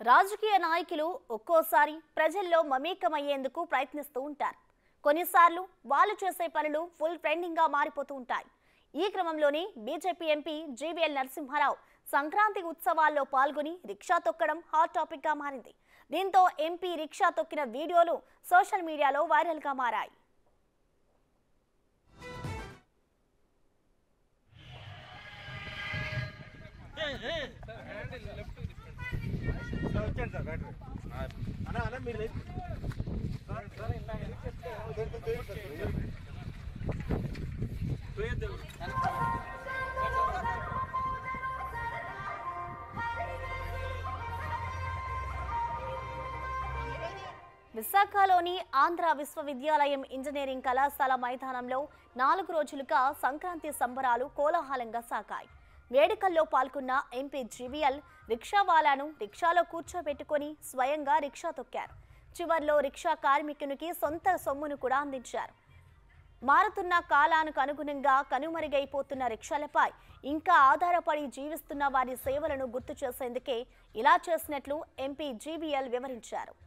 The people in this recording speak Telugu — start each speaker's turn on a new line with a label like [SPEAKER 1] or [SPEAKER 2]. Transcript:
[SPEAKER 1] రాజకీయ నాయకులు ఒక్కోసారి ప్రజల్లో మమేకమయ్యేందుకు ప్రయత్నిస్తూ ఉంటారు కొన్నిసార్లు వాళ్ళు చేసే పనులు ఫుల్ ట్రెండింగ్ గా మారిపోతూ ఉంటాయి ఈ క్రమంలోనే BJP MP GVL Narasimha Rao Sankranti ఉత్సవాల్లో పాల్గొని రిక్షా తొక్కడం హాట్ టాపిక్ గా మారింది దీంతో ఎంపీ రిక్షా తొక్కిన వీడియోలు సోషల్ మీడియాలో వైరల్ గా మారాయి
[SPEAKER 2] వచ్చాను సార్ బ్యాటరీ అన్న అన్న మీరు లేదు
[SPEAKER 1] విశాఖలోని ఆంధ్ర విశ్వవిద్యాలయం ఇంజనీరింగ్ కళాశాల మైదానంలో నాలుగు రోజులుగా సంక్రాంతి సంబరాలు కోలాహలంగా సాగాయి వేడుకల్లో పాల్గొన్న ఎంపీ జీవీఎల్ రిక్షావాలాను రిక్షాలో కూర్చోబెట్టుకొని స్వయంగా రిక్షా తొక్కారు చివర్లో రిక్షా కార్మికునికి సొంత సొమ్మును కూడా అందించారు మారుతున్న కాలానికి అనుగుణంగా కనుమరుగైపోతున్న రిక్షాలపై ఇంకా ఆధారపడి జీవిస్తున్న వారి సేవలను గుర్తు చేసేందుకే ఇలా చేసినట్లు ఎంపీ జీవీఎల్ వివరించారు